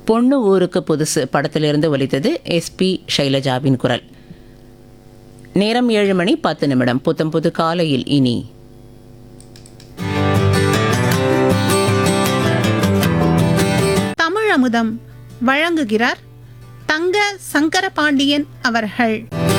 பொண்ணு ஊருக்கு புதுசு படத்திலிருந்து ஒலித்தது எஸ்பி ஷைலஜாவின் குரல் நேரம் ஏழு மணி பத்து நிமிடம் புத்தம் புது காலையில் இனி தமிழ் அமுதம் வழங்குகிறார் தங்க சங்கரபாண்டியன் அவர்கள்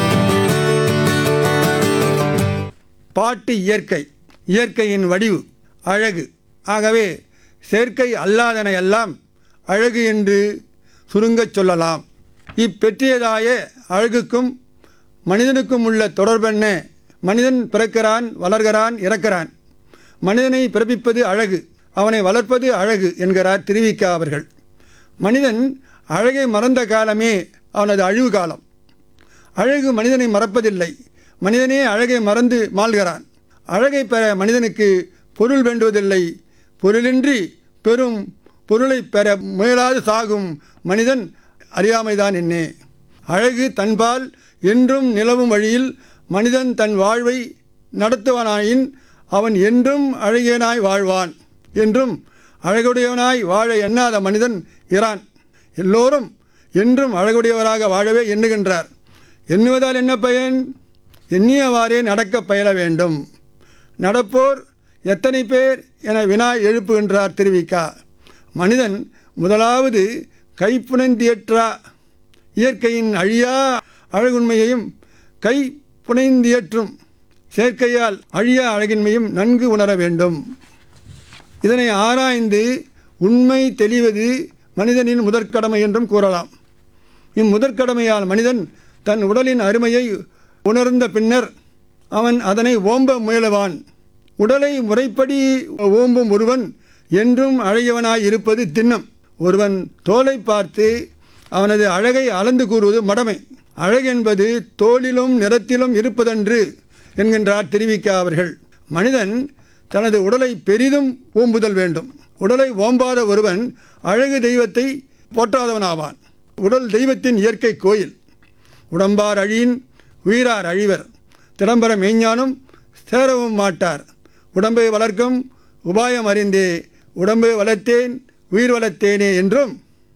பாட்டு இயற்கை இயற்கையின் வடிவு அழகு ஆகவே செயற்கை அல்லாதன எல்லாம் அழகு என்று சுருங்கச் சொல்லலாம் இப்பெற்றியதாய அழகுக்கும் மனிதனுக்கும் உள்ள தொடர்பென்ன மனிதன் பிறக்கிறான் வளர்கிறான் இறக்கிறான் மனிதனை பிறப்பிப்பது அழகு அவனை வளர்ப்பது அழகு என்கிறார் திருவிக்கா அவர்கள் மனிதன் அழகை மறந்த காலமே அவனது அழிவு காலம் அழகு மனிதனை மறப்பதில்லை மனிதனே அழகை மறந்து மாள்கிறான் அழகை பெற மனிதனுக்கு பொருள் வேண்டுவதில்லை பொருளின்றி பெரும் பொருளை பெற முயலாது சாகும் மனிதன் அறியாமைதான் என்னே அழகு தன்பால் என்றும் நிலவும் வழியில் மனிதன் தன் வாழ்வை நடத்துவனாயின் அவன் என்றும் அழகியனாய் வாழ்வான் என்றும் அழகுடையவனாய் வாழ எண்ணாத மனிதன் இரான் எல்லோரும் என்றும் அழகுடையவராக வாழவே எண்ணுகின்றார் எண்ணுவதால் என்ன பயன் எண்ணியவாறே நடக்க பயில வேண்டும் நடப்போர் எத்தனை பேர் என வினா எழுப்புகின்றார் திருவிக்கா மனிதன் முதலாவது கைப்புணர்ந்தியற்றா இயற்கையின் அழியா அழகுண்மையையும் கை புனைந்தியற்றும் செயற்கையால் அழியா அழகின்மையும் நன்கு உணர வேண்டும் இதனை ஆராய்ந்து உண்மை தெளிவது மனிதனின் முதற்கடமை என்றும் கூறலாம் இம்முதற்கடமையால் மனிதன் தன் உடலின் அருமையை உணர்ந்த பின்னர் அவன் அதனை ஓம்ப முயலுவான் உடலை முறைப்படி ஓம்பும் ஒருவன் என்றும் அழகியவனாய் இருப்பது திண்ணம் ஒருவன் தோலை பார்த்து அவனது அழகை அளந்து கூறுவது மடமை அழகென்பது தோலிலும் நிறத்திலும் இருப்பதன்று என்கின்றார் திருவிக்கா அவர்கள் மனிதன் தனது உடலை பெரிதும் ஓம்புதல் வேண்டும் உடலை ஓம்பாத ஒருவன் அழகு தெய்வத்தை போற்றாதவனாவான் உடல் தெய்வத்தின் இயற்கை கோயில் உடம்பார் அழியின் உயிரார் அழிவர் திடம்பர மெய்ஞானும் சேரவும் மாட்டார் உடம்பை வளர்க்கும் உபாயம் அறிந்தே உடம்பை வளர்த்தேன் உயிர் வளர்த்தேனே என்றும்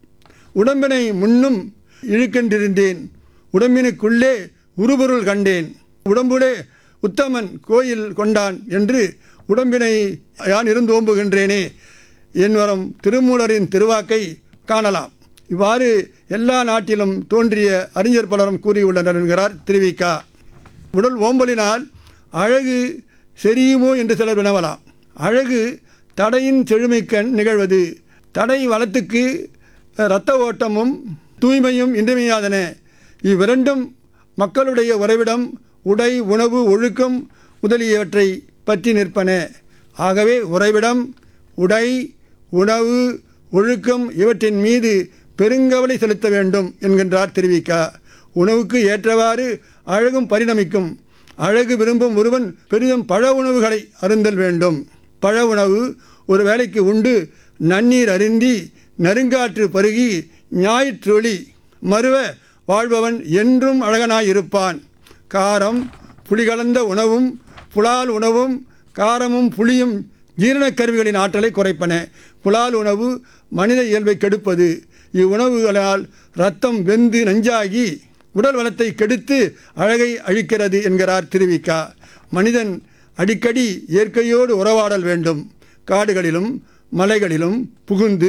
உடம்பினை முன்னும் இழுக்கென்றிருந்தேன் உடம்பினுக்குள்ளே உருபொருள் கண்டேன் உடம்புலே உத்தமன் கோயில் கொண்டான் என்று உடம்பினை யான் இருந்து ஓம்புகின்றேனே என்வரும் திருமூலரின் திருவாக்கை காணலாம் இவ்வாறு எல்லா நாட்டிலும் தோன்றிய அறிஞர் பலரும் கூறியுள்ளனர் என்கிறார் திருவிக்கா உடல் ஓம்பலினால் அழகு செரியுமோ என்று சிலர் வினவலாம் அழகு தடையின் செழுமைக்கண் நிகழ்வது தடை வளத்துக்கு இரத்த ஓட்டமும் தூய்மையும் இன்றியமையாதன இவ்விரண்டும் மக்களுடைய உறைவிடம் உடை உணவு ஒழுக்கம் முதலியவற்றை பற்றி நிற்பன ஆகவே உறைவிடம் உடை உணவு ஒழுக்கம் இவற்றின் மீது பெருங்கவலை செலுத்த வேண்டும் என்கின்றார் திருவிக்கா உணவுக்கு ஏற்றவாறு அழகும் பரிணமிக்கும் அழகு விரும்பும் ஒருவன் பெரிதும் பழ உணவுகளை அருந்தல் வேண்டும் பழ உணவு ஒரு வேளைக்கு உண்டு நன்னீர் அருந்தி நறுங்காற்று பருகி ஞாயிற்றொளி மறுவ வாழ்பவன் என்றும் அழகனாயிருப்பான் காரம் புளி கலந்த உணவும் புலால் உணவும் காரமும் புளியும் ஜீரணக் கருவிகளின் ஆற்றலை குறைப்பன புலால் உணவு மனித இயல்பை கெடுப்பது இவ்வுணவுகளால் ரத்தம் வெந்து நஞ்சாகி உடல் வளத்தை கெடுத்து அழகை அழிக்கிறது என்கிறார் திருவிக்கா மனிதன் அடிக்கடி இயற்கையோடு உறவாடல் வேண்டும் காடுகளிலும் மலைகளிலும் புகுந்து